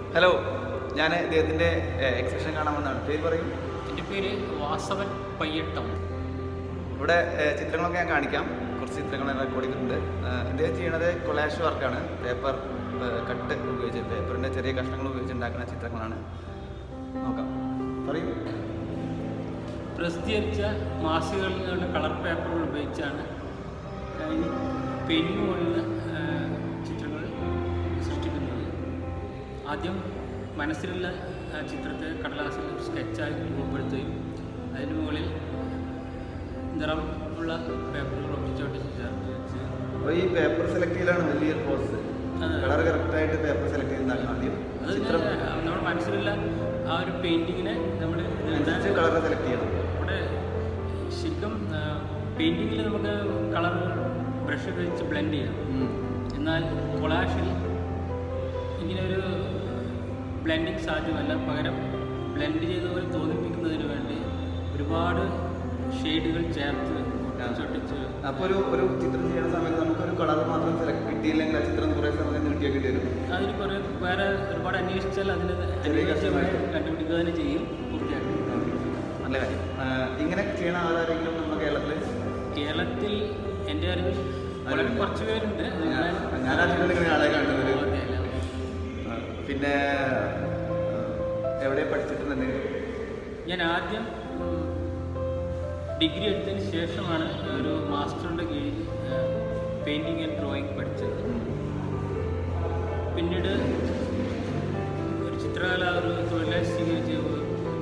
Hello ഞാൻ ഇദ്ദേഹത്തിൻ്റെ exhibition കാണാൻ വന്നതാണ് പേര് പറയും എൻ്റെ പേര് വാസവൻ പയ്യട്ടം ഇവിടെ ഏഹ്, ചിത്രങ്ങളൊക്കെ ഞാൻ കാണിക്കാം കുറച്ച് ചിത്രങ്ങൾ ഞാൻ റെക്കോർഡ് ചെയ്തിട്ടുണ്ട് ഏഹ്, ഇദ്ദേഹം ചെയ്യണത് കൊളാഷ് വർക്കാണ് പേപ്പർ കട്ട് ഉപയോഗിച്ച് പേപ്പറിൻ്റെ ചെറിയ കഷ്ണങ്ങൾ ഉപയോഗിച്ച് ഉണ്ടാക്കുന്ന ചിത്രങ്ങളാണ് നോക്കാം പറയൂ പ്രസിദ്ധീകരിച്ച മാസികകളിലുള്ള കളർ പേപ്പറുകൾ ഉപയോഗിച്ചാണ് ആ, ഈ പെയിൻറ്റിങ് പോലുള്ള ആ, ചിത്രങ്ങൾ സൃഷ്ടിക്കുന്നത് ആദ്യം മനസ്സിലുള്ള ആ, ചിത്രത്തെ കടലാസിൽ സ്കെച്ചായി രൂപപ്പെടുത്തുകയും അതിന് മുകളിൽ നിറം ഉള്ള പേപ്പറുകൾ ഒട്ടിച്ചൊട്ടിച്ച് ചേർത്ത് വെച്ച് അപ്പോൾ ഈ പേപ്പർ സെലക്ട് ചെയ്യലാണ് വലിയൊരു പ്രോസസ്സ് അതെ. കളർ കറക്റ്റായിട്ട് പേപ്പർ സെലക്ട് ചെയ്യുന്നതാണ് ആദ്യം അത് ചിത്രം നമ്മുടെ മനസ്സിലുള്ള ആ ഒരു പെയിൻറ്റിങ്ങിനെ നമ്മൾ അനുസരിച്ച് കളർ സെലക്ട് ചെയ്യണം ഇവിടെ ശരിക്കും പെയിൻറ്റിങ്ങിൽ നമുക്ക് കളർ ബ്രഷ് വെച്ച് ബ്ലെൻഡ് ചെയ്യാം ഉം. എന്നാൽ കൊളാഷിൽ ഇങ്ങനെ ഒരു ബ്ലെൻഡിങ് സാധ്യമല്ല പകരം ബ്ലെൻഡ് ചെയ്ത പോലെ തോന്നിപ്പിക്കുന്നതിന് വേണ്ടി ഒരുപാട് ഷെയ്ഡുകൾ ചേർത്ത് ഒട്ടിച്ചൊട്ടിച്ച് അപ്പോൾ ഒരു ഒരു ചിത്രം ചെയ്യുന്ന സമയത്ത് നമുക്കൊരു കളർ മാത്രം സെലക്ട് കിട്ടിയില്ലെങ്കിൽ ആ ചിത്രം കുറേ സമയം നീട്ടിയാക്കി വരും അതിന് കുറേ വേറെ ഒരുപാട് അന്വേഷിച്ചാൽ അതിന് ചെറിയ അനുയോജ്യമായി കണ്ടുപിടിക്കുക തന്നെ ചെയ്യും പൂർത്തിയാക്കും നല്ല കാര്യം ആ, ഇങ്ങനെ ചെയ്യണ ആളാരെങ്കിലും നമ്മുടെ കേരളത്തിൽ കേരളത്തിൽ എൻ്റെ അറിവിൽ വളരെ കുറച്ച് പേരുണ്ട് നിങ്ങളെ ഞാൻ ആദ്യം ഇങ്ങനെ ആളെ കണ്ടത് അതെയല്ല. ആ, പിന്നെ ആ, എവിടെ പഠിച്ചിട്ടുണ്ട് ഞാൻ ആദ്യം ഉം, ഡിഗ്രി എടുത്തതിന് ശേഷമാണ് ഒരു മാസ്റ്ററുടെ കീഴിൽ പെയിൻറ്റിങ് ആൻഡ് ഡ്രോയിങ് പഠിച്ചത് പിന്നീട് ഒരു ചിത്രകല ഒരു തൊഴിലായി സ്വീകരിക്കുകയും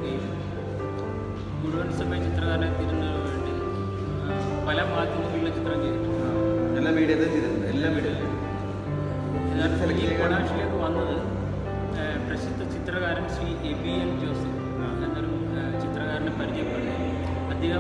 മുഴുവൻ സമയ ചിത്രകാരനെ തീരുന്നതിന് വേണ്ടി ആ, പല മാധ്യമങ്ങളിലെ ചിത്രം ചെയ്തിട്ടുണ്ട് എല്ലാ മീഡിയത്തിലും ചെയ്തിട്ടുണ്ട് എല്ലാ മീഡിയത്തിലും യഥാർത്ഥത്തിൽ ഈ കൊടാഷിലേക്ക് വന്നത് ആ, പ്രസിദ്ധ ചിത്രകാരൻ ശ്രീ എബി എൻ ജോസഫ് എന്നൊരു ആ, ചിത്രകാരനെ പരിചയപ്പെടുകയും അദ്ദേഹം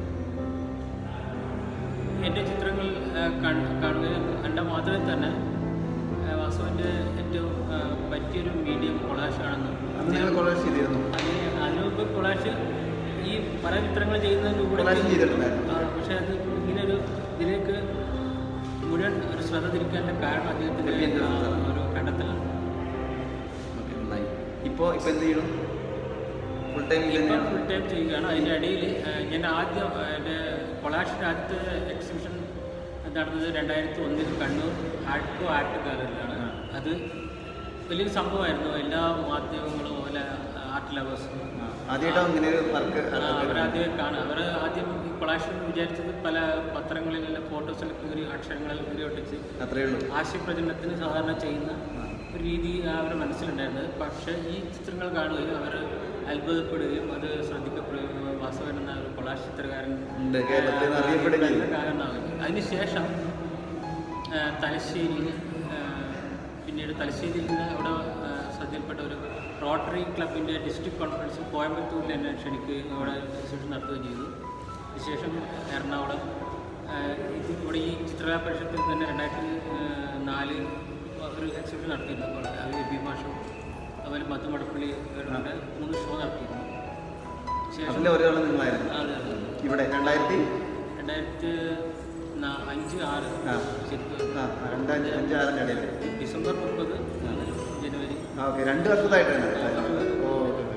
എൻ്റെ ചിത്രങ്ങൾ ആ, കൺ- കാണുകയും കണ്ട മാത്രമേ തന്നെ ആ, വാസുവിൻ്റെ ഏറ്റവും ആ, പറ്റിയൊരു മീഡിയം കൊളാഷാണെന്നും അന്ന് നിങ്ങൾ കോളേജ് ചെയ്തിരുന്നു അതിന് അതിനു മുമ്പ് കൊളാഷ് ഈ പല ചിത്രങ്ങൾ ചെയ്യുന്നതിലൂടെ കൊളാഷ് ചെയ്തിട്ടുണ്ടായിരുന്നു ആ, പക്ഷേ അത് ഇങ്ങനെ ഒരു ഇതിലേക്ക് മുഴുവൻ ഒരു ശ്രദ്ധ തിരിക്കാനുള്ള കാരണം അദ്ദേഹത്തിൻ്റെ വലിയ ആ, ശ്രദ്ധ. ഒരു കണ്ടെത്തലാണ് ഓക്കെ നന്നായി ഇപ്പോൾ ഇപ്പോൾ എന്ത് ചെയ്യണം ഫുൾ ടൈം ഇത് ഇപ്പം തന്നെയാണ് ഫുൾ ടൈം ചെയ്യുകയാണ് അതിൻ്റെ ഇടയിൽ ഞാൻ ആദ്യം ആ, എൻ്റെ കൊളാഷിൻ്റെ ആദ്യത്തെ എക്സിബിഷൻ നടന്നത് രണ്ടായിരത്തി ഒന്നിൽ കണ്ണൂർ ആർട്ട്കോ ആർട്ട് ഗാലറിയിലാണ് അത് വലിയൊരു സംഭവമായിരുന്നു എല്ലാ മാധ്യമങ്ങളും പോലെ ആർട്ട് ലവേഴ്സും ആദ്യമായിട്ടാണ് ഇങ്ങനെ ഒരു വർക്ക് അവരാദ്യം കാണുക അവർ ആദ്യം ഈ കൊളാഷൻ വിചാരിച്ചത് പല പത്രങ്ങളിലുള്ള ഫോട്ടോസിലൊക്കെ കീറി അക്ഷരങ്ങളിൽ കീറി ഒട്ടിച്ച് അത്രയേ ഉള്ളൂ ആശയപ്രചരണത്തിന് സാധാരണ ചെയ്യുന്ന ഒരു രീതി അവരുടെ മനസ്സിലുണ്ടായിരുന്നത് പക്ഷേ ഈ ചിത്രങ്ങൾ കാണുകയും അവർ അത്ഭുതപ്പെടുകയും അത് ശ്രദ്ധിക്കപ്പെടുകയും വാസവൻ എന്ന ഒരു കൊളാഷ് ചിത്രകാരൻ ഉണ്ട് കേരളത്തിൽ നിന്ന് അറിയപ്പെടുകയും ചെയ്തു. കാരണമാകും അതിനുശേഷം ആ, തലശ്ശേരിയിൽ ആ, പിന്നീട് തലശ്ശേരിയിൽ നിന്ന് അവിടെ ആ, ശ്രദ്ധയിൽപ്പെട്ട ഒരു റോട്ടറി ക്ലബിൻ്റെ ഡിസ്ട്രിക്ട് കോൺഫറൻസിൽ കോയമ്പത്തൂരിൽ എന്നെ ക്ഷണിക്കുകയും അവിടെ എക്സിബിഷൻ നടത്തുകയും ചെയ്തു അതിനുശേഷം എറണാകുളം ആ, ഇത് ഇവിടെ ഈ ചിത്രകലാ പരിഷത്തിൽ തന്നെ രണ്ടായിരത്തി ആ, നാല് ഒരു എക്സിബിഷൻ നടത്തിയിരുന്നു അപ്പോൾ അത് എബി മാഷും അതുപോലെ മധു മടപ്പള്ളി ഇവരുടെ മൂന്ന് ഷോ നടത്തിയിരുന്നു ശേഷം അതിലെ ഒരാൾ നിങ്ങളായിരുന്നു അതെ അതെ ഇവിടെ രണ്ടായിരത്തി രണ്ടായിരത്തി നാ- അഞ്ച് ആറ് ആ. ശരിക്കും ആ രണ്ടായിരത്തി അഞ്ചാറിൻ്റെ ഇടയിൽ ഡിസംബർ മുപ്പത് ജനുവരി ആ ഓക്കെ രണ്ട് വർഷത്തായിട്ടാണ് ഓ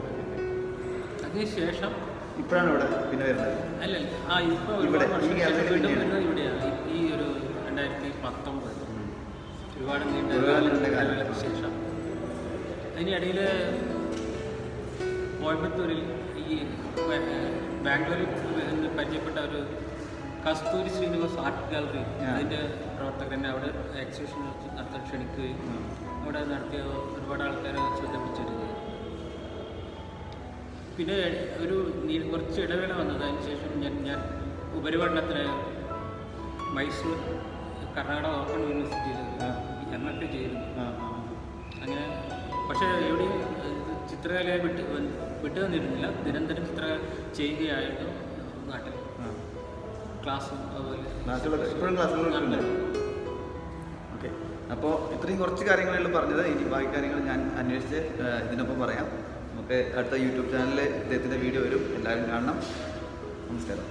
അതിനുശേഷം ഇപ്പോഴാണ് ഇവിടെ പിന്നെ വരുന്നത് അല്ലല്ല ആ ഇപ്പോൾ ഇവിടെ, ഒരുപാട് വർഷം ഈ gallery ശേഷം വീണ്ടും പിന്നെയാണ്. വരുന്നത് ഇവിടെയാണ് ഈ- ഈ ഒരു രണ്ടായിരത്തി പത്തൊമ്പത് ഒരുപാട് നീണ്ട ഒരുപാട് നീണ്ട കാലം. കാലങ്ങൾക്ക് ശേഷം അതിനിടയിൽ കോയമ്പത്തൂരിൽ ഈ ബ- ബാംഗ്ലൂരിൽ നിന്ന് പരിചയപ്പെട്ട ഒരു കസ്തൂരി ശ്രീനിവാസ് ആർട്ട് ഗാലറി ആ. അതിൻ്റെ പ്രവർത്തകരെന്നെ അവിടെ എക്സിബിഷൻ നടത്താൻ ക്ഷണിക്കുകയും അവിടെ നടത്തിയ ഒരുപാട് ആൾക്കാരെ ശ്രദ്ധ പിടിച്ചിരുന്നത് പിന്നെ ഒരു നീ- കുറച്ച് ഇടവേള വന്നത് അതിന് ശേഷം ഞാൻ ഞാൻ ഉപരിപഠനത്തിന് മൈസൂർ കർണാടക ഓപ്പൺ യൂണിവേഴ്സിറ്റിയിൽ എം എഫ് ചെയ്തിരുന്നു ആ ആ അങ്ങനെ പക്ഷേ എവിടെയും ഇത് ചിത്രകലയെ വിട്ട് വിട്ടു തന്നിരുന്നില്ല നിരന്തരം ചിത്ര ചെയ്യുകയായിരുന്നു നാട്ടിൽ ആ ക്ലാസ്സും അതുപോലെ ക്ലാസ്സുകളൊക്കെ ഇപ്പോഴും ക്ലാസ്സുകളുണ്ട് ഓക്കെ അപ്പോൾ ഇത്രയും കുറച്ച് കാര്യങ്ങളാണ് പറഞ്ഞത് ഇനി ബാക്കി കാര്യങ്ങൾ ഞാൻ അന്വേഷിച്ച് ആ, ഇതിനൊപ്പം പറയാം നമുക്ക് അടുത്ത യൂട്യൂബ് ചാനലിൽ ഇദ്ദേഹത്തിൻ്റെ വീഡിയോ വരും എല്ലാവരും കാണണം നമസ്കാരം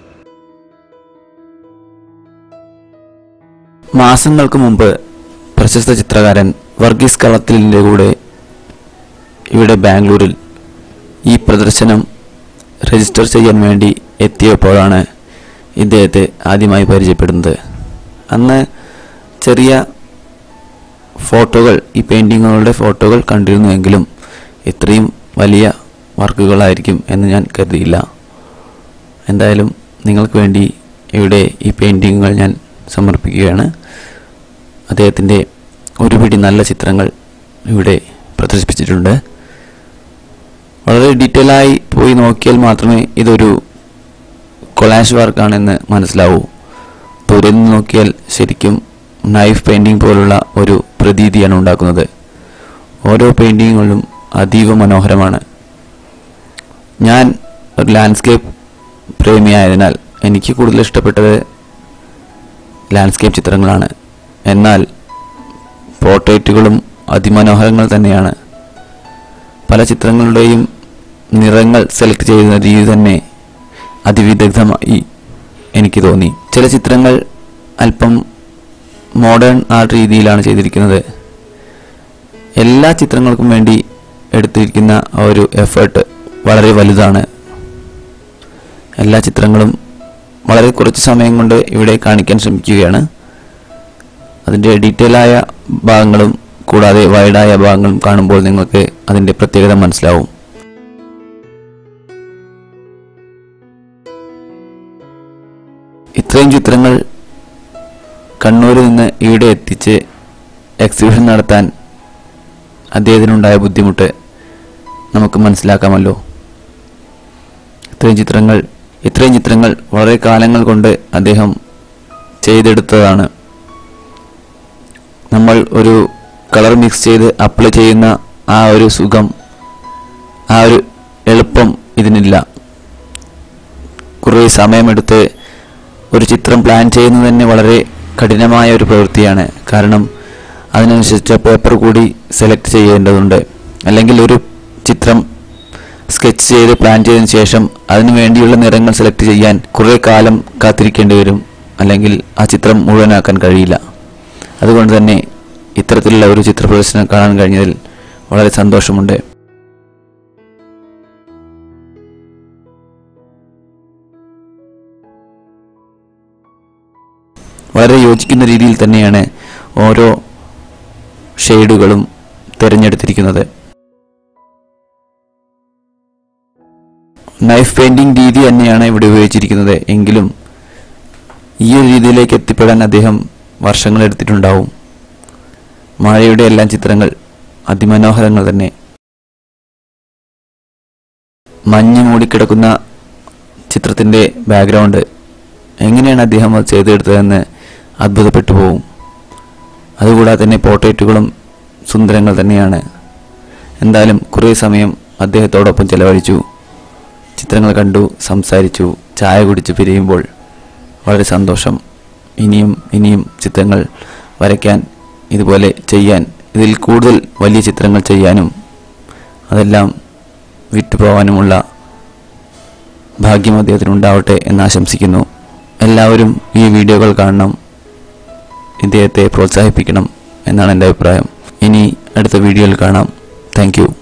മാസങ്ങൾക്ക് മുമ്പ് പ്രശസ്ത ചിത്രകാരൻ വർഗീസ് കളത്തിലിൻ്റെ കൂടെ ഇവിടെ ബാംഗ്ലൂരിൽ ഈ പ്രദർശനം രജിസ്റ്റർ ചെയ്യാൻ വേണ്ടി എത്തിയപ്പോഴാണ് ഇദ്ദേഹത്തെ ആദ്യമായി പരിചയപ്പെടുന്നത് അന്ന് ചെറിയ ഫോട്ടോകൾ ഈ പെയിൻറ്റിങ്ങുകളുടെ ഫോട്ടോകൾ കണ്ടിരുന്നുവെങ്കിലും ഇത്രയും വലിയ വർക്കുകളായിരിക്കും എന്ന് ഞാൻ കരുതിയില്ല എന്തായാലും നിങ്ങൾക്ക് വേണ്ടി ഇവിടെ ഈ പെയിൻറ്റിങ്ങുകൾ ഞാൻ സമർപ്പിക്കുകയാണ് അദ്ദേഹത്തിൻ്റെ ഒരു പിടി നല്ല ചിത്രങ്ങൾ ഇവിടെ പ്രദർശിപ്പിച്ചിട്ടുണ്ട് വളരെ ഡീറ്റെയിൽ ആയി പോയി നോക്കിയാൽ മാത്രമേ ഇതൊരു കൊളാഷ് വർക്കാണെന്ന് മനസ്സിലാവൂ ദൂരെ നിന്ന് നോക്കിയാൽ ശരിക്കും നൈഫ് പെയിൻറ്റിംഗ് പോലുള്ള ഒരു പ്രതീതിയാണ് ഉണ്ടാക്കുന്നത് ഓരോ പെയിൻറ്റിങ്ങുകളും അതീവ മനോഹരമാണ് ഞാൻ ഒരു ലാൻഡ്സ്കേപ്പ് പ്രേമിയായതിനാൽ എനിക്ക് കൂടുതൽ ഇഷ്ടപ്പെട്ടത് ലാൻഡ്സ്കേപ്പ് ചിത്രങ്ങളാണ് എന്നാൽ പോർട്രേറ്റുകളും അതിമനോഹരങ്ങൾ തന്നെയാണ് പല ചിത്രങ്ങളുടെയും നിറങ്ങൾ സെലക്ട് ചെയ്യുന്ന രീതി തന്നെ അതിവിദഗ്ധമായി എനിക്ക് തോന്നി ചില ചിത്രങ്ങൾ അല്പം മോഡേൺ ആർട്ട് രീതിയിലാണ് ചെയ്തിരിക്കുന്നത് എല്ലാ ചിത്രങ്ങൾക്കും വേണ്ടി എടുത്തിരിക്കുന്ന ആ ഒരു എഫേർട്ട് വളരെ വലുതാണ് എല്ലാ ചിത്രങ്ങളും വളരെ കുറച്ച് സമയം കൊണ്ട് ഇവിടെ കാണിക്കാൻ ശ്രമിക്കുകയാണ് അതിൻ്റെ ഡീറ്റെയിൽ ആയ ഭാഗങ്ങളും കൂടാതെ വൈഡായ ഭാഗങ്ങളും കാണുമ്പോൾ നിങ്ങൾക്ക് അതിൻ്റെ പ്രത്യേകത മനസ്സിലാവും ഇത്രയും ചിത്രങ്ങൾ കണ്ണൂരിൽ നിന്ന് ഇവിടെ എത്തിച്ച് എക്സിബിഷൻ നടത്താൻ അദ്ദേഹത്തിനുണ്ടായ ബുദ്ധിമുട്ട് നമുക്ക് മനസ്സിലാക്കാമല്ലോ ഇത്രയും ചിത്രങ്ങൾ ഇത്രയും ചിത്രങ്ങൾ വളരെ കാലങ്ങൾ കൊണ്ട് അദ്ദേഹം ചെയ്തെടുത്തതാണ് നമ്മൾ ഒരു കളർ മിക്സ് ചെയ്ത് അപ്ലൈ ചെയ്യുന്ന ആ ഒരു സുഖം ആ ഒരു എളുപ്പം ഇതിനില്ല കുറേ സമയമെടുത്ത് ഒരു ചിത്രം പ്ലാൻ ചെയ്യുന്നത് തന്നെ വളരെ കഠിനമായ ഒരു പ്രവൃത്തിയാണ് കാരണം അതിനനുസരിച്ച് പേപ്പർ കൂടി സെലക്ട് ചെയ്യേണ്ടതുണ്ട് അല്ലെങ്കിൽ ഒരു ചിത്രം സ്കെച്ച് ചെയ്ത് പ്ലാൻ ചെയ്തതിന് ശേഷം അതിനു വേണ്ടിയുള്ള നിറങ്ങൾ സെലക്ട് ചെയ്യാൻ കുറേ കാലം കാത്തിരിക്കേണ്ടി വരും അല്ലെങ്കിൽ ആ ചിത്രം മുഴുവനാക്കാൻ കഴിയില്ല അതുകൊണ്ട് തന്നെ ഇത്തരത്തിലുള്ള ഒരു ചിത്ര പ്രദർശനം കാണാൻ കഴിഞ്ഞതിൽ വളരെ സന്തോഷമുണ്ട് വളരെ യോജിക്കുന്ന രീതിയിൽ തന്നെയാണ് ഓരോ ഷെയ്ഡുകളും തിരഞ്ഞെടുത്തിരിക്കുന്നത് നൈഫ് പെയിന്റിംഗ് രീതി തന്നെയാണ് ഇവിടെ ഉപയോഗിച്ചിരിക്കുന്നത് എങ്കിലും ഈ ഒരു രീതിയിലേക്ക് എത്തിപ്പെടാൻ അദ്ദേഹം വർഷങ്ങൾ എടുത്തിട്ടുണ്ടാവും മഴയുടെ എല്ലാം ചിത്രങ്ങൾ അതിമനോഹരങ്ങൾ തന്നെ മഞ്ഞ് മൂടിക്കിടക്കുന്ന ചിത്രത്തിൻ്റെ ബാക്ക്ഗ്രൗണ്ട് എങ്ങനെയാണ് അദ്ദേഹം അത് ചെയ്തെടുത്തതെന്ന് അത്ഭുതപ്പെട്ടു പോകും അതുകൂടാതെ തന്നെ പോർട്രേറ്റുകളും സുന്ദരങ്ങൾ തന്നെയാണ് എന്തായാലും കുറേ സമയം അദ്ദേഹത്തോടൊപ്പം ചെലവഴിച്ചു ചിത്രങ്ങൾ കണ്ടു സംസാരിച്ചു ചായ കുടിച്ച് പിരിയുമ്പോൾ വളരെ സന്തോഷം ഇനിയും ഇനിയും ചിത്രങ്ങൾ വരയ്ക്കാൻ ഇതുപോലെ ചെയ്യാൻ ഇതിൽ കൂടുതൽ വലിയ ചിത്രങ്ങൾ ചെയ്യാനും അതെല്ലാം വിട്ടുപോകാനുമുള്ള ഭാഗ്യം അദ്ദേഹത്തിനുണ്ടാവട്ടെ എന്ന് ആശംസിക്കുന്നു എല്ലാവരും ഈ വീഡിയോകൾ കാണണം ഇദ്ദേഹത്തെ പ്രോത്സാഹിപ്പിക്കണം എന്നാണ് എൻ്റെ അഭിപ്രായം ഇനി അടുത്ത വീഡിയോയിൽ കാണാം താങ്ക്